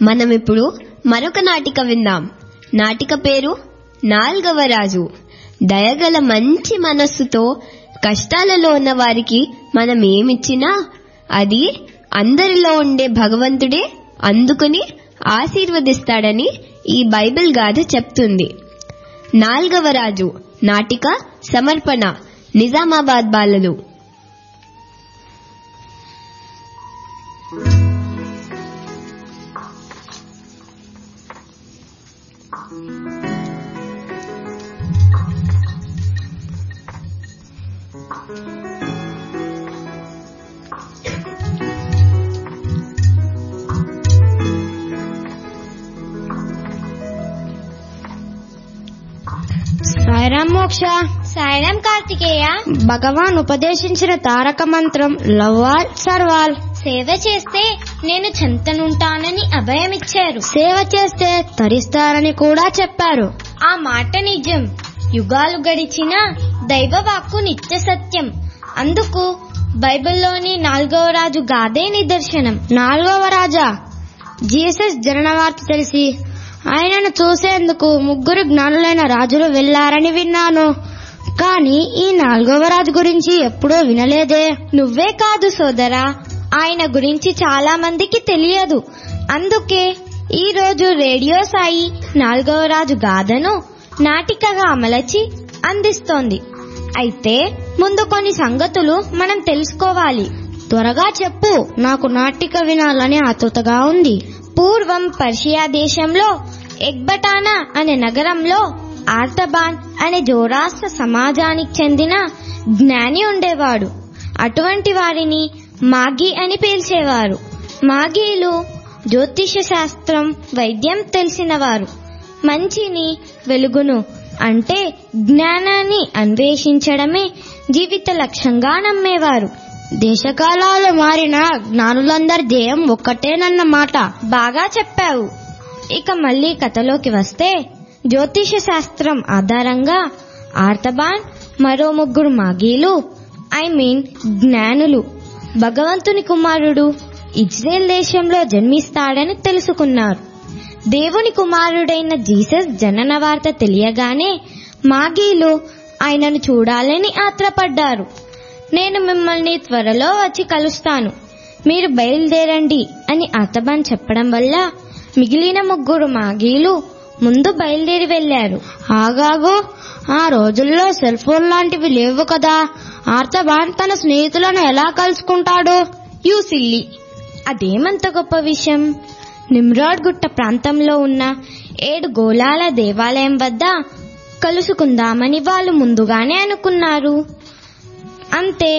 మనమిప్పుడు మరొక నాటిక విందాం నాటిక పేరు నాల్గవ రాజు దయగల మంచి మనస్సుతో కష్టాలలో ఉన్న వారికి మనం ఏమిచ్చినా అది అందరిలో ఉండే భగవంతుడే అందుకుని ఆశీర్వదిస్తాడని ఈ బైబిల్ గాథ చెప్తుంది నాల్గవ రాజు నాటిక సమర్పణ నిజామాబాద్ బాలలు సాయిరాం మోక్ష సాయిరాం కార్తికేయ భగవాన్ ఉపదేశించిన తారక మంత్రం లవ్వాల్ సర్వాల్ సేవ చేస్తే నేను చెంతనుంటానని అభయమిచ్చారు సేవ చేస్తే తరిస్తారని కూడా చెప్పారు ఆ మాట నిజం యుగాలు గడిచిన దైవ వాక్కు నిత్య సత్యం అందుకు బైబిల్లోని నాలుగవ రాజు గాదే నిదర్శనం నాలుగవ రాజా జీసస్ జనన వార్త తెలిసి ఆయనను చూసేందుకు ముగ్గురు జ్ఞానులైన రాజులు వెళ్లారని విన్నాను కానీ ఈ నాలుగవ రాజు గురించి ఎప్పుడూ వినలేదే నువ్వే కాదు సోదరా ఆయన గురించి చాలా మందికి తెలియదు అందుకే ఈ రోజు రేడియో సాయి నాలుగవ రాజు గాథను నాటికగా అమలచి అందిస్తోంది అయితే ముందు కొన్ని సంగతులు మనం తెలుసుకోవాలి త్వరగా చెప్పు నాకు నాటిక వినాలని ఆతృతగా ఉంది పూర్వం పర్షియా దేశంలో ఎగ్బటానా అనే నగరంలో ఆర్తబాన్ అనే జోరాస్ట్ర సమాజానికి చెందిన జ్ఞాని ఉండేవాడు అటువంటి వారిని మాగి అని పిలిచేవారు మాగీలు జ్యోతిష శాస్త్రం వైద్యం తెలిసినవారు మంచిని వెలుగును అంటే జ్ఞానాన్ని అన్వేషించడమే జీవిత లక్ష్యంగా నమ్మేవారు దేశకాలాలు మారిన జ్ఞానులందరి ధ్యేయం ఒక్కటేనన్నమాట బాగా చెప్పావు ఇక మళ్ళీ కథలోకి వస్తే జ్యోతిష శాస్త్రం ఆధారంగా ఆర్తబాన్ మరో ముగ్గురు మాగీలు ఐ మీన్ జ్ఞానులు భగవంతుని కుమారుడు ఇజ్రాయెల్ దేశంలో జన్మిస్తాడని తెలుసుకున్నారు దేవుని కుమారుడైన జీసస్ జనన వార్త తెలియగానే మాగీలు ఆయనను చూడాలని ఆత్రపడ్డారు నేను మిమ్మల్ని త్వరలో వచ్చి కలుస్తాను మీరు బయలుదేరండి అని అతబాన్ చెప్పడం వల్ల మిగిలిన ముగ్గురు మాగీలు ముందు బయలుదేరి వెళ్లారు ఆగాగు ఆ రోజుల్లో సెల్ ఫోన్ లాంటివి లేవు కదా ఆర్తబాన్ తన స్నేహితులను ఎలా కలుసుకుంటాడు యూ సిల్లి అదేమంత గొప్ప విషయం నిమ్రాడ్ గుట్ట ప్రాంతంలో ఉన్న ఏడు గోళాల దేవాలయం వద్ద కలుసుకుందామని వాళ్ళు ముందుగానే అనుకున్నారు అంతే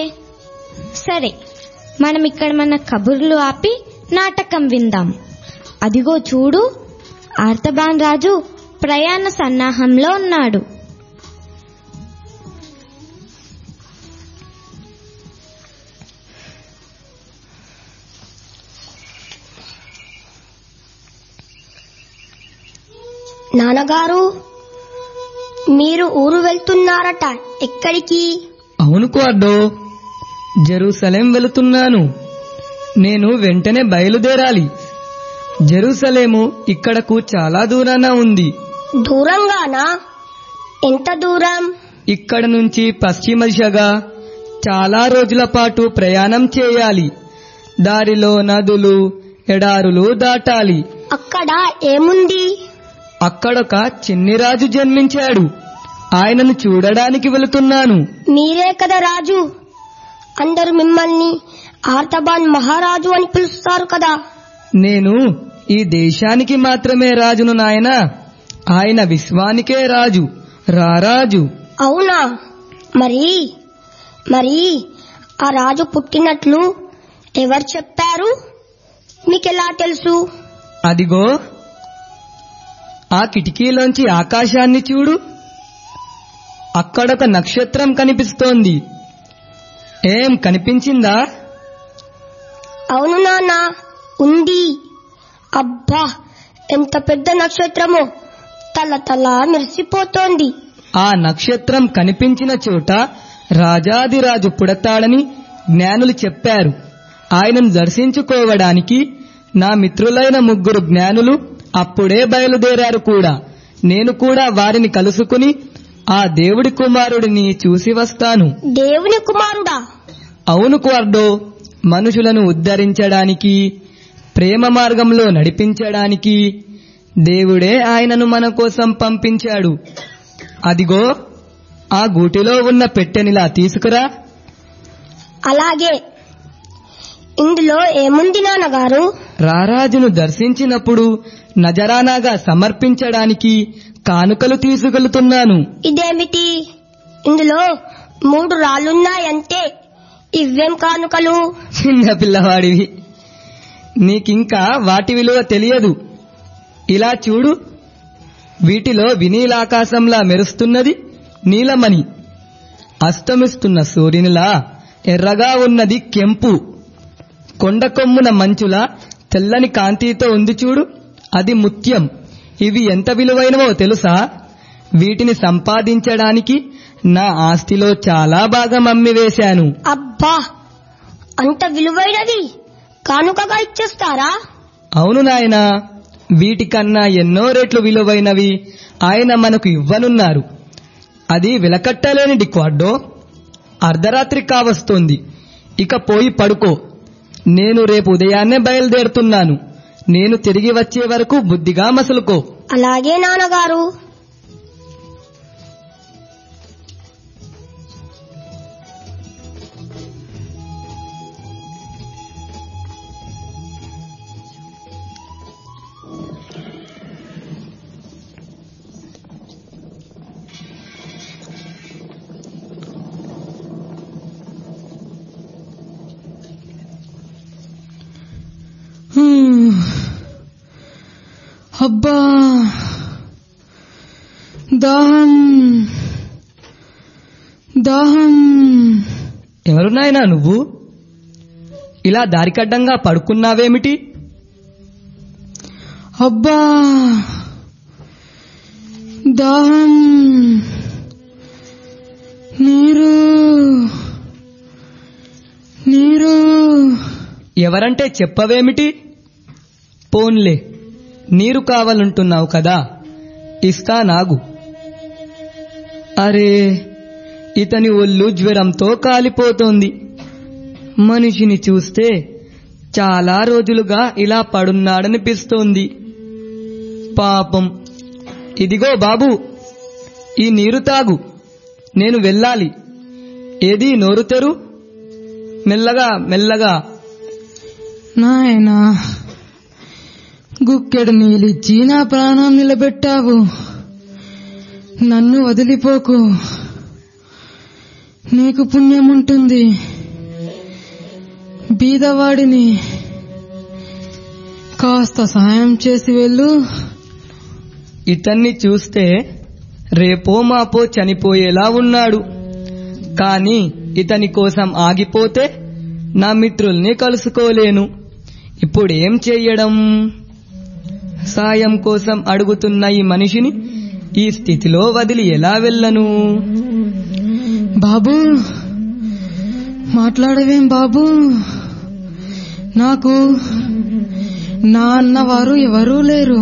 సరే మనం ఇక్కడ మన కబుర్లు ఆపి నాటకం విందాం అదిగో చూడు ఆర్తబాన్ రాజు ప్రయాణ సన్నాహంలో ఉన్నాడు నాన్నగారు మీరు ఊరు వెళ్తున్నారట ఎక్కడికి అవును కోర్డో జెరూసలేం వెళుతున్నాను నేను వెంటనే బయలుదేరాలి జెరూసలేము ఇక్కడకు చాలా దూరాన ఉంది దూరంగానా ఎంత దూరం ఇక్కడ నుంచి పశ్చిమ దిశగా చాలా రోజుల పాటు ప్రయాణం చేయాలి దారిలో నదులు ఎడారులు దాటాలి అక్కడ ఏముంది అక్కడొక చిన్ని రాజు జన్మించాడు ఆయనను చూడడానికి వెళుతున్నాను మీరే కదా రాజు అందరూ మిమ్మల్ని ఆర్తబాన్ మహారాజు అని పిలుస్తారు కదా నేను ఈ దేశానికి మాత్రమే రాజును నాయనా ఆయన విశ్వానికే రాజు రారాజు అవునా మరి మరి ఆ రాజు పుట్టినట్లు ఎవరు చెప్పారు మీకెలా తెలుసు అదిగో ఆ కిటికీలోంచి ఆకాశాన్ని చూడు అక్కడొక నక్షత్రం కనిపిస్తోంది ఏం కనిపించిందా అవును నాన్న ఉంది అబ్బా ఎంత పెద్ద నక్షత్రమో తల తల మెరిసిపోతోంది ఆ నక్షత్రం కనిపించిన చోట రాజాదిరాజు పుడతాడని జ్ఞానులు చెప్పారు ఆయనను దర్శించుకోవడానికి నా మిత్రులైన ముగ్గురు జ్ఞానులు అప్పుడే బయలుదేరారు కూడా నేను కూడా వారిని కలుసుకుని ఆ దేవుడి కుమారుడిని చూసి వస్తాను దేవుని కుమారుడా అవును క్వార్డో మనుషులను ఉద్ధరించడానికి ప్రేమ మార్గంలో నడిపించడానికి దేవుడే ఆయనను మన కోసం పంపించాడు అదిగో ఆ గూటిలో ఉన్న పెట్టెనిలా తీసుకురా అలాగే ఇందులో ఏముంది నాన్నగారు రారాజును దర్శించినప్పుడు నజరానాగా సమర్పించడానికి కానుకలు తీసుకెళ్తున్నాను ఇదేమిటి ఇందులో మూడు రాళ్ళున్నాయంటే ఇవేం కానుకలు చిన్న పిల్లవాడివి నీకింకా వాటి విలువ తెలియదు ఇలా చూడు వీటిలో వినీలాకాశంలా మెరుస్తున్నది నీలమణి అస్తమిస్తున్న సూర్యునిలా ఎర్రగా ఉన్నది కెంపు కొండ కొమ్మున మంచులా తెల్లని కాంతితో ఉంది చూడు అది ముత్యం ఇవి ఎంత విలువైనవో తెలుసా వీటిని సంపాదించడానికి నా ఆస్తిలో చాలా భాగం అమ్మివేశాను అబ్బా అంత విలువైనది కానుకగా ఇచ్చేస్తారా అవును నాయనా వీటికన్నా ఎన్నో రెట్లు విలువైనవి ఆయన మనకు ఇవ్వనున్నారు అది వెలకట్టలేనిది క్వాడ్డో అర్ధరాత్రి కావస్తోంది ఇక పోయి పడుకో నేను రేపు ఉదయాన్నే బయలుదేరుతున్నాను నేను తిరిగి వచ్చే వరకు బుద్ధిగా మసులుకో అలాగే నాన్నగారు అబ్బా దాహం దాహం ఎవరు నాయనా నువ్వు ఇలా దారికడ్డంగా పడుకున్నావేమిటి అబ్బా దాహం నీరు నీరు ఎవరంటే చెప్పవేమిటి పోన్లే నీరు కావాలంటున్నావు కదా ఇస్తా నాగు అరే ఇతని ఒళ్ళు జ్వరంతో కాలిపోతోంది మనిషిని చూస్తే చాలా రోజులుగా ఇలా పడున్నాడనిపిస్తోంది పాపం ఇదిగో బాబు ఈ నీరు తాగు నేను వెళ్ళాలి ఏది నోరు తెరు మెల్లగా మెల్లగా నాయనా గుక్కెడు నీళ్ళిచ్చి నా ప్రాణం నిలబెట్టావు నన్ను వదిలిపోకు నీకు పుణ్యం ఉంటుంది బీదవాడిని కాస్త సాయం చేసి వెళ్ళు ఇతన్ని చూస్తే రేపో మాపో చనిపోయేలా ఉన్నాడు కాని ఇతని కోసం ఆగిపోతే నా మిత్రుల్ని కలుసుకోలేను ఇప్పుడేం చెయ్యడం సాయం కోసం అడుగుతున్న ఈ మనిషిని ఈ స్థితిలో వదిలి ఎలా వెళ్ళను బాబు మాట్లాడవేం బాబు నాకు నా అన్నవారు ఎవరూ లేరు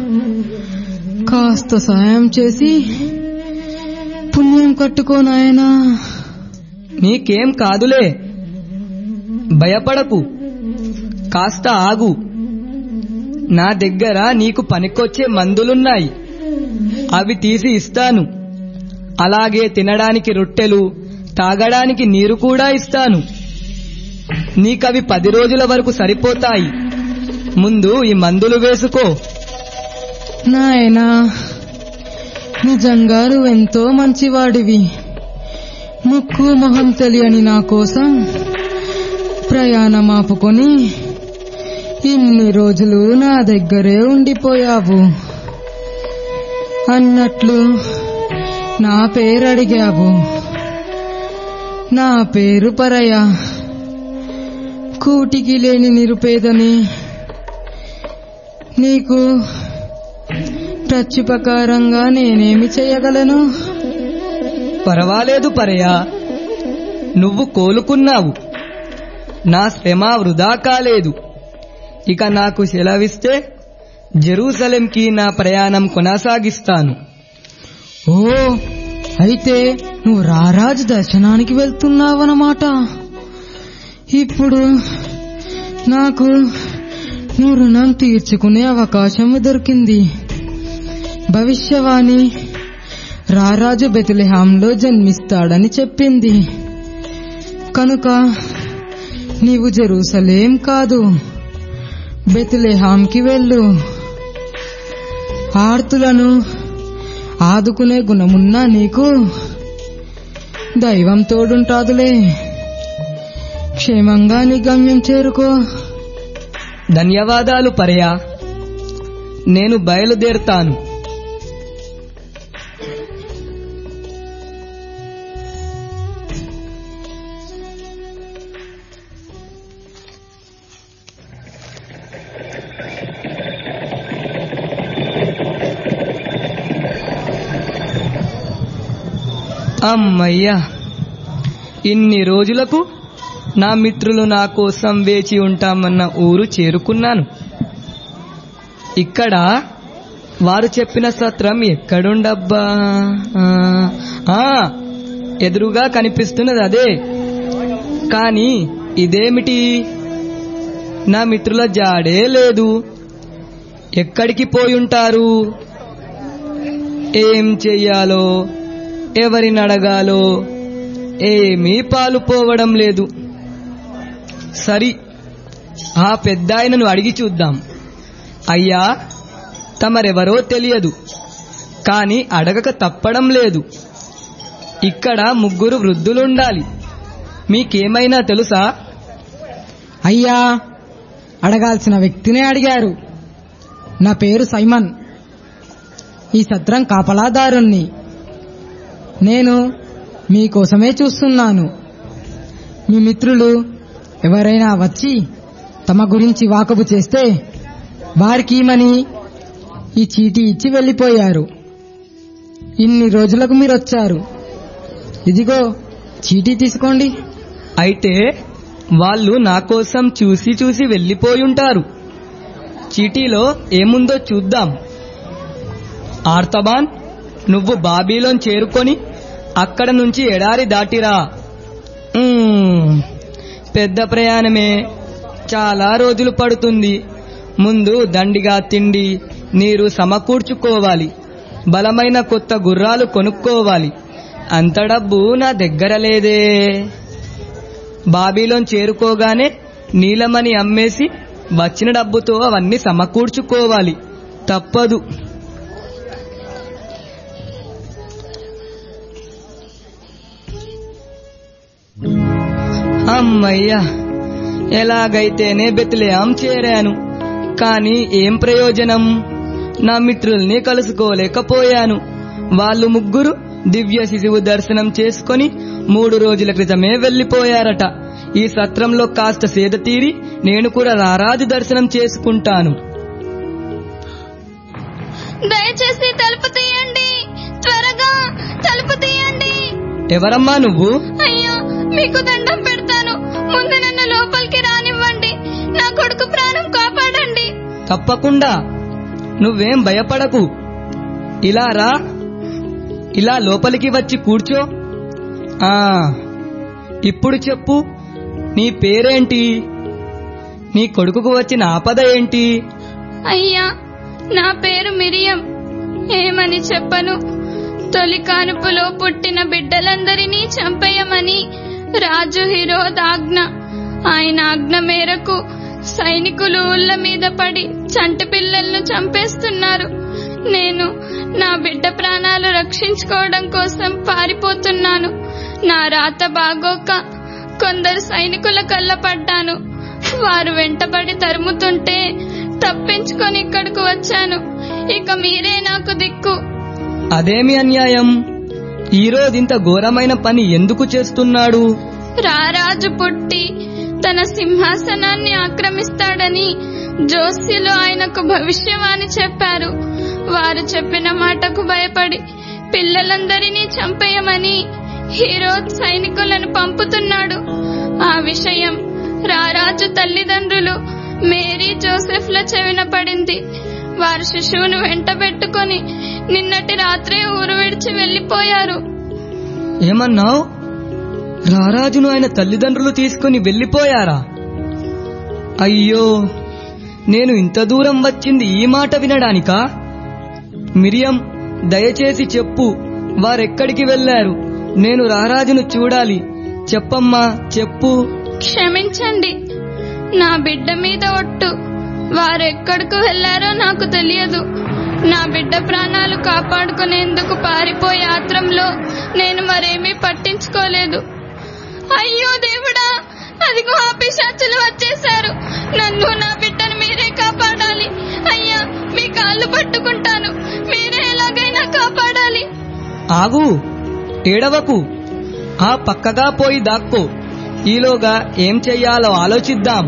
కాస్త సాయం చేసి పుణ్యం కట్టుకో నాయనా నీకేం కాదులే భయపడకు కాస్త ఆగు నా దగ్గర నీకు పనికొచ్చే మందులున్నాయి అవి తీసి ఇస్తాను అలాగే తినడానికి రొట్టెలు తాగడానికి నీరు కూడా ఇస్తాను నీకవి పది రోజుల వరకు సరిపోతాయి ముందు ఈ మందులు వేసుకో నాయనా నిజంగా నువ్వెంతో మంచివాడివి ముక్కు మొహం తెలియని నా కోసం ప్రయాణం ఆపుకొని ఇన్ని రోజులు నా దగ్గరే ఉండిపోయావు అన్నట్లు నా పేరు అడిగావు నా పేరు పరయ కూటికి లేని నిరుపేదని నీకు ప్రత్యుపకారంగా నేనేమి చేయగలను పర్వాలేదు పరయా నువ్వు కోలుకున్నావు నా శ్రమ వృధా కాలేదు ఇక నాకు సెలవిస్తే జెరూసలేంకి నా ప్రయాణం కొనసాగిస్తాను ఓ అయితే నువ్వు రారాజు దర్శనానికి వెళ్తున్నావన్నమాట ఇప్పుడు నాకు నువ్వు రుణం తీర్చుకునే అవకాశం దొరికింది భవిష్యవాణి రారాజు బెతులెహాంలో జన్మిస్తాడని చెప్పింది కనుక నీవు జెరూసలేం కాదు బెతులెహాంకి వెళ్ళు ఆర్తులను ఆదుకునే గుణమున్నా నీకు దైవం తోడుంటాదులే క్షేమంగా నీ గమ్యం చేరుకో ధన్యవాదాలు పర్యా నేను బయలుదేరుతాను అమ్మయ్యా ఇన్ని రోజులకు నా మిత్రులు నా కోసం వేచి ఉంటామన్న ఊరు చేరుకున్నాను ఇక్కడ వారు చెప్పిన సత్రం ఎక్కడుండబ్బా ఆ, ఆ, ఎదురుగా కనిపిస్తున్నది అదే కానీ ఇదేమిటి నా మిత్రుల జాడే లేదు ఎక్కడికి పోయుంటారు ఏం చెయ్యాలో ఎవరిని అడగాలో ఏమీ పాలుపోవడం లేదు సరి ఆ పెద్దాయనను అడిగి చూద్దాం అయ్యా తమరెవరో తెలియదు కాని అడగక తప్పడం లేదు ఇక్కడ ముగ్గురు వృద్ధులుండాలి మీకేమైనా తెలుసా అయ్యా అడగాల్సిన వ్యక్తినే అడిగారు నా పేరు సైమన్ ఈ సత్రం కాపలాదారుణ్ణి నేను మీకోసమే చూస్తున్నాను మీ మిత్రులు ఎవరైనా వచ్చి తమ గురించి వాకబు చేస్తే వారికి మని ఈ చీటీ ఇచ్చి వెళ్ళిపోయారు ఇన్ని రోజులకు మీరు వచ్చారు ఇదిగో చీటీ తీసుకోండి అయితే వాళ్ళు నా కోసం చూసి చూసి వెళ్ళిపోయుంటారు చీటీలో ఏముందో చూద్దాం ఆర్తబాన్ నువ్వు బాబీలోన్ చేరుకొని అక్కడ నుంచి ఎడారి దాటిరా మ్మ్. పెద్ద ప్రయాణమే చాలా రోజులు పడుతుంది ముందు దండిగా తిండి నీరు సమకూర్చుకోవాలి బలమైన కొత్త గుర్రాలు కొనుక్కోవాలి అంత డబ్బు నా దగ్గర లేదే బాబీలోన్ చేరుకోగానే నీలమని అమ్మేసి వచ్చిన డబ్బుతో అవన్నీ సమకూర్చుకోవాలి తప్పదు అమ్మయ్యా ఎలాగైతేనే బెత్లేం చేరాను కానీ ఏం ప్రయోజనం నా మిత్రుల్ని కలుసుకోలేకపోయాను వాళ్ళు ముగ్గురు దివ్య శిశువు దర్శనం చేసుకొని మూడు రోజుల క్రితమే వెళ్లిపోయారట ఈ సత్రంలో కాస్త సేద తీరి నేను కూడా రారాజు దర్శనం చేసుకుంటాను దయచేసి తలుపు తీయండి త్వరగా తలుపు తీయండి ఎవరమ్మా నువ్వు అయ్యో మీకు దండం పెడతాను ముందు నన్ను లోపలికి రానివ్వండి నా కొడుకు ప్రాణం కాపాడండి తప్పకుండా నువ్వేం భయపడకు ఇలా రా ఇలా లోపలికి వచ్చి కూర్చో ఆ ఇప్పుడు చెప్పు నీ పేరేంటి నీ కొడుకుకు వచ్చిన ఆపద ఏంటి అయ్యా నా పేరు మిరియం ఏమని చెప్పను తొలి కానుపులో పుట్టిన బిడ్డలందరినీ చంపేయమని రాజు హిరోద్ ఆజ్ఞ ఆయన ఆజ్ఞ మేరకు సైనికులు ఊళ్ళ మీద పడి చంటి పిల్లలను చంపేస్తున్నారు నేను నా బిడ్డ ప్రాణాలు రక్షించుకోవడం కోసం పారిపోతున్నాను నా రాత బాగోక కొందరు సైనికుల కళ్ళ పడ్డాను వారు వెంటబడి తరుముతుంటే తప్పించుకొని ఇక్కడికి వచ్చాను ఇక మీరే నాకు దిక్కు అదేమి అన్యాయం ఈరోజింత ఘోరమైన పని ఎందుకు చేస్తున్నాడు రారాజు పుట్టి తన సింహాసనాన్ని ఆక్రమిస్తాడని జోస్యులు ఆయనకు భవిష్యవాణి చెప్పారు వారు చెప్పిన మాటకు భయపడి పిల్లలందరినీ చంపేయమని హీరో సైనికులను పంపుతున్నాడు ఆ విషయం రారాజు తల్లిదండ్రులు మేరీ జోసెఫ్ల చెవిన పడింది వారు శిశువును వెంట పెట్టుకొని నిన్నటి రాత్రే ఊరు విడిచి వెళ్లిపోయారు ఏమన్నావు రారాజును ఆయన తల్లిదండ్రులు తీసుకుని వెళ్ళిపోయారా అయ్యో నేను ఇంత దూరం వచ్చింది ఈ మాట వినడానికా మిరియం దయచేసి చెప్పు వారెక్కడికి వెళ్లారు నేను రారాజును చూడాలి చెప్పమ్మా చెప్పు క్షమించండి నా బిడ్డ మీద ఒట్టు వారెక్కడికి వెళ్లారో నాకు తెలియదు నా బిడ్డ ప్రాణాలు కాపాడుకునేందుకు పారిపోయే ఆత్రంలో నేను మరేమీ పట్టించుకోలేదు అయ్యో దేవుడా అదిగో ఆ పిశాచులు వచ్చేశారు నన్ను నా బిడ్డను మీరే కాపాడాలి అయ్యా మీ కాళ్ళు పట్టుకుంటాను మీరే ఎలాగైనా కాపాడాలి ఆగు ఏడవకు ఆ పక్కగా పోయి దాక్కో ఈలోగా ఏం చెయ్యాలో ఆలోచిద్దాం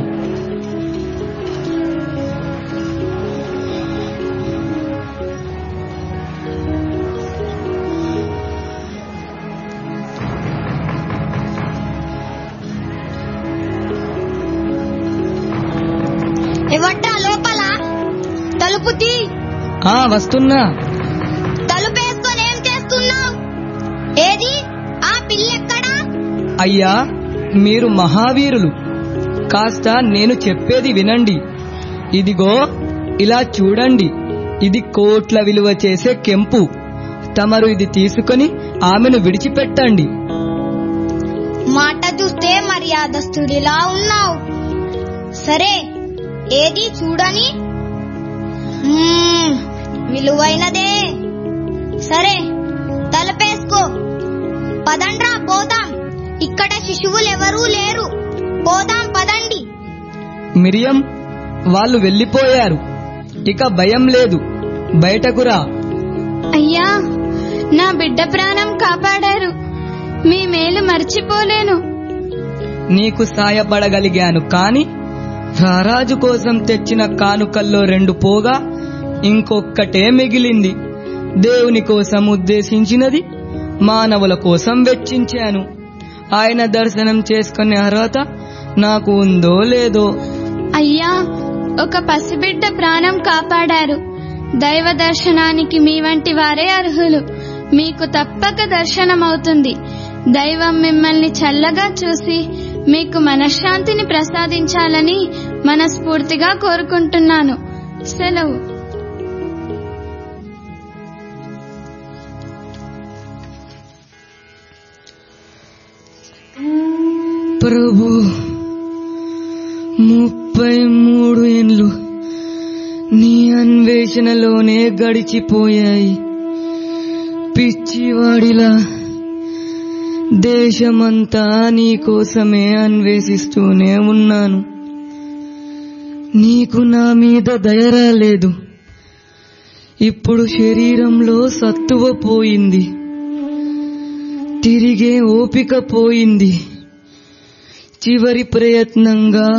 ఎవడ్డా లోపల తలుపు తీ ఆ వస్తున్నా తలుపేసుకొని ఏం చేస్తున్నావు ఏది ఆ పిల్లెక్కడా అయ్యా మీరు మహావీరులు కాస్త నేను చెప్పేది వినండి ఇదిగో ఇలా చూడండి ఇది కోట్ల విలువ చేసే కెంపు తమరు ఇది తీసుకొని ఆమెను విడిచిపెట్టండి మాట చూస్తే మర్యాదస్తుడిలా ఉన్నావు సరే ఏది చూడని మ్మ్, విలువైనదే సరే తలపేసుకో పదండ్రా పోదాం ఇక్కడ శిశువులెవరూ లేరు పోదాం పదండి మిరియం వాళ్ళు వెళ్ళిపోయారు ఇక భయం లేదు బయటకు రా అయ్యా నా బిడ్డ ప్రాణం కాపాడారు మీ మేలు మర్చిపోలేను నీకు సాయపడగలిగాను కాని రారాజు కోసం తెచ్చిన కానుకల్లో రెండు పోగా ఇంకొక్కటే మిగిలింది దేవుని కోసం ఉద్దేశించినది మానవుల కోసం వెచ్చించాను ఆయన దర్శనం చేసుకునే అర్హత నాకు ఉందో లేదో అయ్యా ఒక పసిబిడ్డ ప్రాణం కాపాడారు దైవ దర్శనానికి మీ వంటి వారే అర్హులు మీకు తప్పక దర్శనమవుతుంది దైవం మిమ్మల్ని చల్లగా చూసి మీకు మనశ్శాంతిని ప్రసాదించాలని మనస్ఫూర్తిగా కోరుకుంటున్నాను సెలవు ప్రభు ముప్పై మూడు ఏండ్లు నీ అన్వేషణలోనే గడిచిపోయాయి పిచ్చివాడిలా దేశమంతా నీ కోసమే అన్వేషిస్తూనే ఉన్నాను నీకు నా మీద దయ రాలేదు ఇప్పుడు శరీరంలో సత్తువ పోయింది తిరిగే ఓపిక పోయింది చివరి ప్రయత్నంగా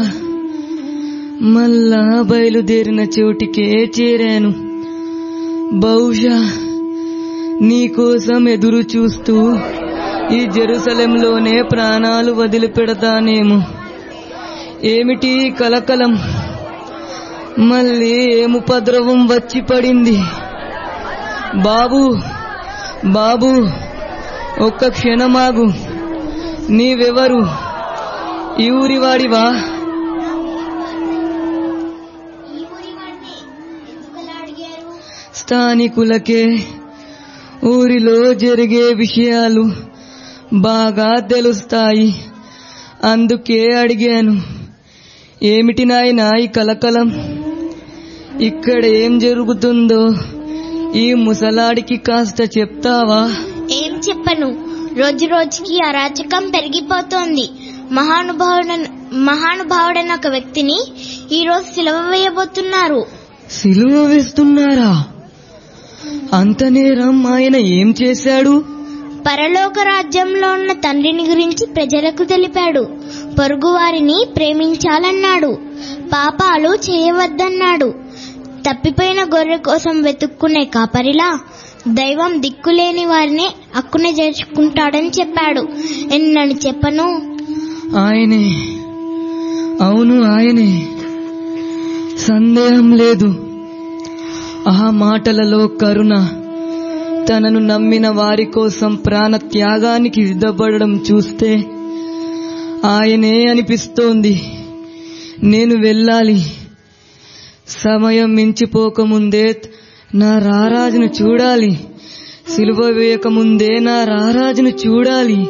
మళ్ళా బయలుదేరిన చోటికే చేరాను బహుశా నీకోసం ఎదురు చూస్తూ ఈ జెరూసలంలోనే ప్రాణాలు వదిలిపెడతానేమో ఏమిటి ఈ కలకలం మళ్ళీ ఏముపద్రవం వచ్చి పడింది బాబు బాబు ఒక్క క్షణమాగు నీవెవరు ఈ ఊరివాడివా స్థానికులకే ఊరిలో జరిగే విషయాలు బాగా తెలుస్తాయి అందుకే అడిగాను ఏమిటి నాయనా ఈ కలకలం ఇక్కడ ఏం జరుగుతుందో ఈ ముసలాడికి కాస్త చెప్తావా ఏం చెప్పను రోజు రోజుకి అరాచకం పెరిగిపోతోంది మహానుభావుడ మహానుభావుడైన ఒక వ్యక్తిని ఈ రోజు సిలువ వేయబోతున్నారు సిలువ వేస్తున్నారా అంత నేరం ఆయన ఏం చేశాడు పరలోక రాజ్యంలో ఉన్న తండ్రిని గురించి ప్రజలకు తెలిపాడు పొరుగువారిని ప్రేమించాలన్నాడు పాపాలు చేయవద్దన్నాడు తప్పిపోయిన గొర్రె కోసం వెతుక్కునే కాపరిలా దైవం దిక్కులేని వారిని అక్కున చేర్చుకుంటాడని చెప్పాడు ఎన్నని చెప్పను ఆయనే అవును ఆయనే సందేహం లేదు ఆ మాటలలో కరుణ తనను నమ్మిన వారి కోసం ప్రాణ త్యాగానికి సిద్ధపడడం చూస్తే ఆయనే అనిపిస్తోంది నేను వెళ్ళాలి సమయం మించిపోకముందే నా రారాజును చూడాలి సిలువ వేయకముందే నా రారాజును చూడాలి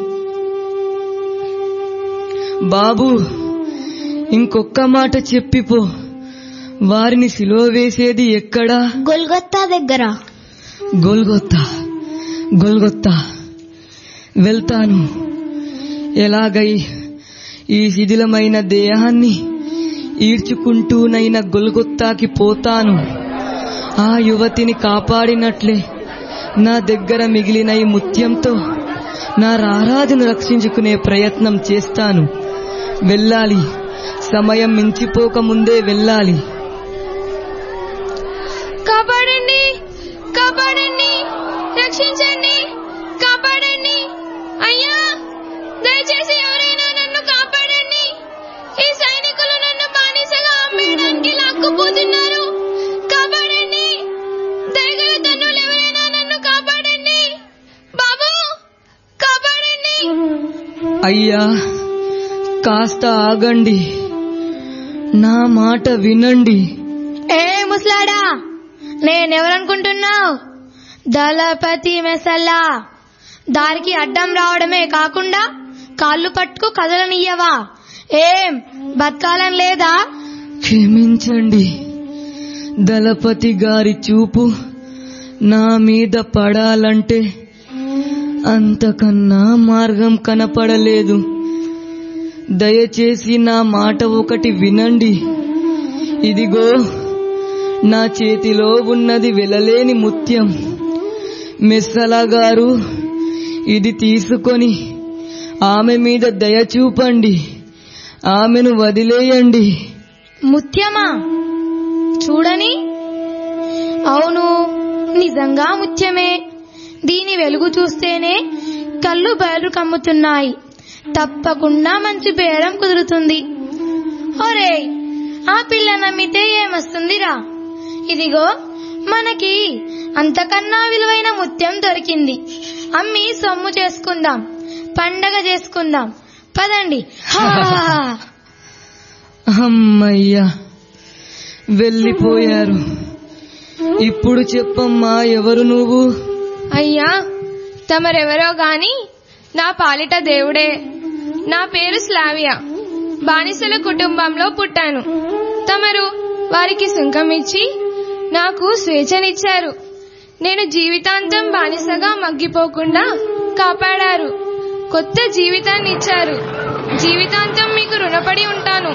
బాబు ఇంకొక్క మాట చెప్పిపో వారిని సిలువ వేసేది ఎక్కడా గొల్గొత్తా దగ్గర గొల్గొత్తా గొల్గొత్తా వెళ్తాను ఎలాగై ఈ శిథిలమైన దేహాన్ని ఈడ్చుకుంటూనైన గొల్గొత్తాకి పోతాను ఆ యువతిని కాపాడినట్లే నా దగ్గర మిగిలిన ఈ ముత్యంతో నా రారాజును రక్షించుకునే ప్రయత్నం చేస్తాను వెళ్ళాలి సమయం మించిపోకముందే వెళ్ళాలి కాపాడండి కాపాడండి రక్షించండి కాపాడండి అయ్యా దయచేసి ఎవరైనా నన్ను కాపాడండి ఈ సైనికులు నన్ను బానిసగా అమ్మేయడానికి లాక్కుపోతున్నారు కాపాడండి దయగల తన్నులు ఎవరైనా నన్ను కాపాడండి బాబు కాపాడండి అయ్యా కాస్త ఆగండి నా మాట వినండి ఏ ముసలాడా నేనెవరనుకుంటున్నావు దళపతి మెసల్లా దారికి అడ్డం రావడమే కాకుండా కాళ్ళు పట్టుకు కదలనియ్యవా ఏం బతకాలం లేదా క్షమించండి దళపతి గారి చూపు నా మీద పడాలంటే అంతకన్నా మార్గం కనపడలేదు దయచేసి నా మాట ఒకటి వినండి ఇదిగో నా చేతిలో ఉన్నది వెలలేని ముత్యం మెస్సలా గారు ఇది తీసుకొని ఆమె మీద దయ చూపండి ఆమెను వదిలేయండి ముత్యమా చూడని అవును నిజంగా ముత్యమే దీని వెలుగు చూస్తేనే కళ్ళు బయలు కమ్ముతున్నాయి తప్పకుండా మంచి బేరం కుదురుతుంది ఒరే ఆ పిల్ల నమ్మితే ఏమొస్తుందిరా ఇదిగో మనకి అంతకన్నా విలువైన ముత్యం దొరికింది అమ్మి సొమ్ము చేసుకుందాం పండగ చేసుకుందాం పదండి హా! అమ్మయ్యా వెళ్ళిపోయారు ఇప్పుడు చెప్పమ్మా ఎవరు నువ్వు అయ్యా తమరెవరో గాని నా పాలిట దేవుడే నా పేరు స్లావియా బానిసల కుటుంబంలో పుట్టాను తమరు వారికి సుంకం ఇచ్చి నాకు స్వేచ్ఛనిచ్చారు నేను జీవితాంతం బానిసగా మగ్గిపోకుండా కాపాడారు కొత్త జీవితాన్ని ఇచ్చారు జీవితాంతం మీకు రుణపడి ఉంటాను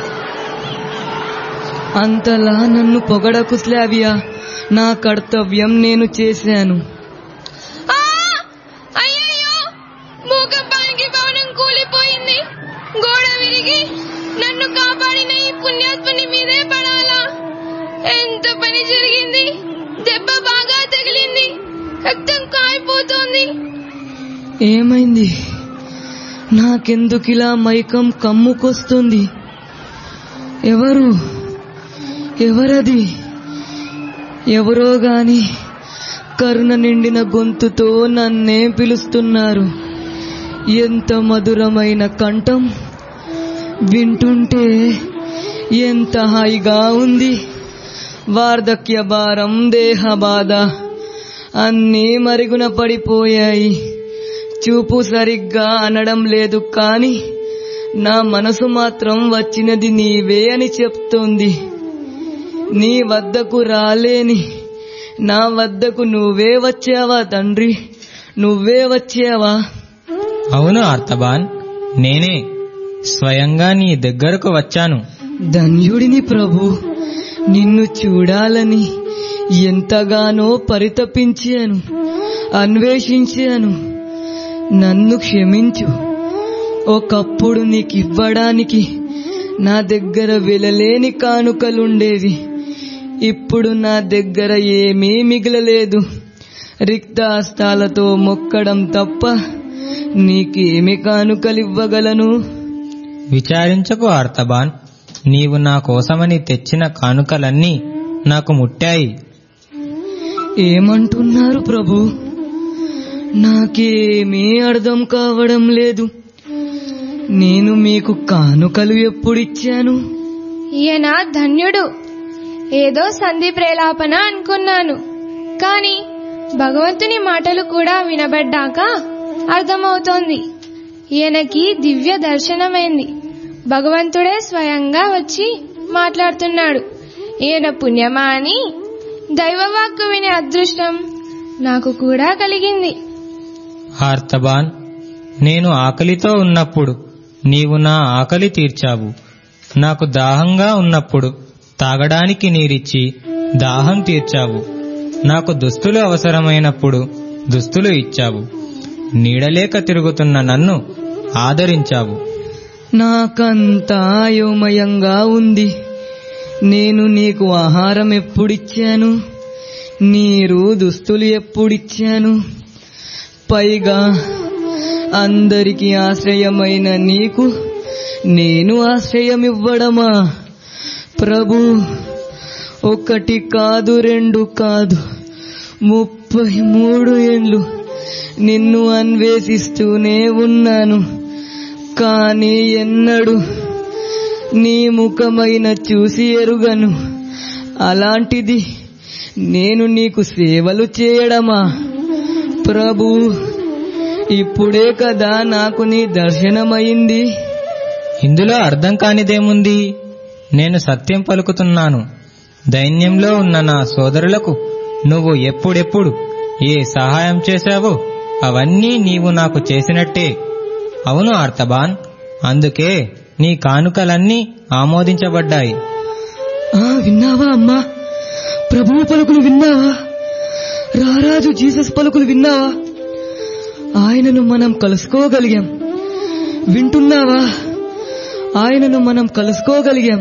అంతలా నన్ను పొగడకు స్లావియా నా కర్తవ్యం నేను చేశాను ఆ! అయ్యయ్యో భూకంపానికి భవనం కూలిపోయింది గోడ విరిగి నన్ను కాపాడిన ఈ పుణ్యాత్ముని మీదే పడాలా ఎంత పని జరిగింది దెబ్బ బాగా తగిలింది రక్తం కారిపోతోంది ఏమైంది నాకెందుకిలా మైకం కమ్ముకొస్తుంది ఎవరు ఎవరది ఎవరో గాని కరుణ నిండిన గొంతుతో నన్నే పిలుస్తున్నారు ఎంత మధురమైన కంఠం వింటుంటే ఎంత హాయిగా ఉంది వార్ధక్య భారం దేహ బాధ అన్నీ మరుగున పడిపోయాయి చూపు సరిగ్గా అనడం లేదు కాని నా మనసు మాత్రం వచ్చినది నీవే అని చెప్తోంది నీ వద్దకు రాలేని నా వద్దకు నువ్వే వచ్చావా తండ్రి నువ్వే వచ్చావా అవును అర్థబాన్ నేనే స్వయంగా నీ దగ్గరకు వచ్చాను ధన్యుడిని ప్రభు నిన్ను చూడాలని ఎంతగానో పరితపించాను అన్వేషించాను నన్ను క్షమించు ఒకప్పుడు నీకివ్వడానికి నా దగ్గర వెలలేని కానుకలుండేవి ఇప్పుడు నా దగ్గర ఏమీ మిగలలేదు రిక్తాస్తాలతో మొక్కడం తప్ప నీకేమి కానుకలివ్వగలను విచారించకు అర్థబాన్ నీవు నా కోసమని తెచ్చిన కానుకలన్నీ నాకు ముట్టాయి ఏమంటున్నారు ప్రభు నాకేమీ అర్థం కావడం లేదు నేను మీకు కానుకలు ఎప్పుడిచ్చాను ఈయన ధన్యుడు ఏదో సంధి ప్రేలాపన అనుకున్నాను కాని భగవంతుని మాటలు కూడా వినబడ్డాక అర్థమవుతోంది ఈయనకి దివ్య దర్శనమైంది భగవంతుడే స్వయంగా వచ్చి మాట్లాడుతున్నాడు ఈయన పుణ్యమా అని దైవవాక్కు వినే అదృష్టం నాకు కూడా కలిగింది ఆర్తబాన్ నేను ఆకలితో ఉన్నప్పుడు నీవు నా ఆకలి తీర్చావు నాకు దాహంగా ఉన్నప్పుడు తాగడానికి నీరిచ్చి దాహం తీర్చావు నాకు దుస్తులు అవసరమైనప్పుడు దుస్తులు ఇచ్చావు నీడలేక తిరుగుతున్న నన్ను ఆదరించావు నాకంతా అయోమయంగా ఉంది నేను నీకు ఆహారం ఎప్పుడిచ్చాను నీరు దుస్తులు ఎప్పుడిచ్చాను పైగా అందరికి ఆశ్రయమైన నీకు నేను ఆశ్రయమివ్వడమా ప్రభు ఒకటి కాదు రెండు కాదు ముప్పై మూడు ఏండ్లు నిన్ను అన్వేషిస్తూనే ఉన్నాను కాని ఎన్నడు నీ ముఖమైన చూసి ఎరుగను అలాంటిది నేను నీకు సేవలు చేయడమా ప్రభు ఇప్పుడే కదా నాకు నీ దర్శనమైంది ఇందులో అర్థం కానిదేముంది నేను సత్యం పలుకుతున్నాను దైన్యంలో ఉన్న నా సోదరులకు నువ్వు ఎప్పుడెప్పుడు ఏ సహాయం చేశావో అవన్నీ నీవు నాకు చేసినట్టే అవును ఆర్తబాన్ అందుకే నీ కానుకలన్నీ ఆమోదించబడ్డాయి ఆ విన్నావా అమ్మా ప్రభువు పలుకులు విన్నావా రారాజు జీసస్ పలుకులు విన్నావా ఆయనను మనం కలుసుకోగలిగాం వింటున్నావా ఆయనను మనం కలుసుకోగలిగాం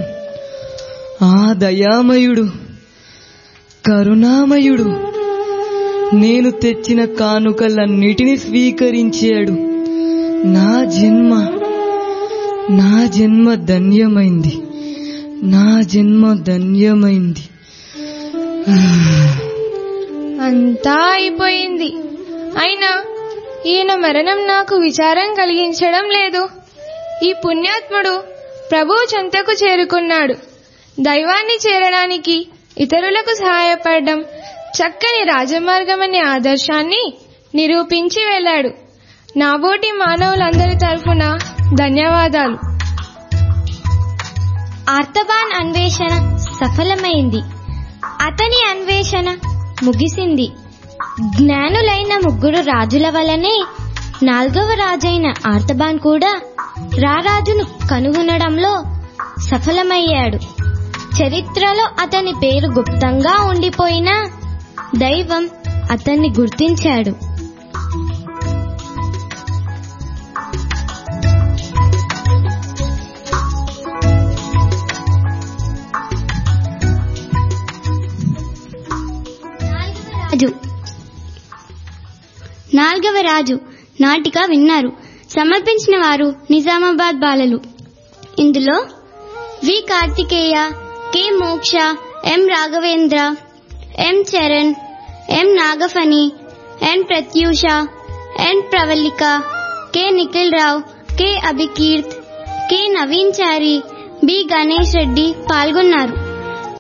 ఆ దయామయుడు కరుణామయుడు నేను తెచ్చిన కానుకలన్నిటినీ స్వీకరించాడు నా జన్మ నా జన్మ ధన్యమైంది నా జన్మ ధన్యమైంది అంతా అయిపోయింది అయినా ఈయన మరణం నాకు విచారం కలిగించడం లేదు ఈ పుణ్యాత్ముడు ప్రభు చెంతకు చేరుకున్నాడు దైవాన్ని చేరడానికి ఇతరులకు సహాయపడడం చక్కని రాజమార్గం అనే ఆదర్శాన్ని నిరూపించి వెళ్ళాడు నాబోటి మానవులందరి తరఫున ధన్యవాదాలు ఆర్తబాన్ అన్వేషణ సఫలమైంది అతని అన్వేషణ ముగిసింది జ్ఞానులైన ముగ్గురు రాజుల వలనే నాల్గవ రాజైన ఆర్తబాన్ కూడా రారాజును కనుగొనడంలో సఫలమయ్యాడు చరిత్రలో అతని పేరు గుప్తంగా ఉండిపోయినా దైవం అతన్ని గుర్తించాడు రాజు నాలుగవ రాజు నాటిక విన్నారు సమర్పించిన వారు నిజామాబాద్ బాలలు ఇందులో వి Karthikeya K Moksha M Raghavendra M Charan M Nagaphani N Prathyusha N Pravallika K Nikhil Rao K Abhikeerth K Naveen Chari B Ganesh Reddy పాల్గొన్నారు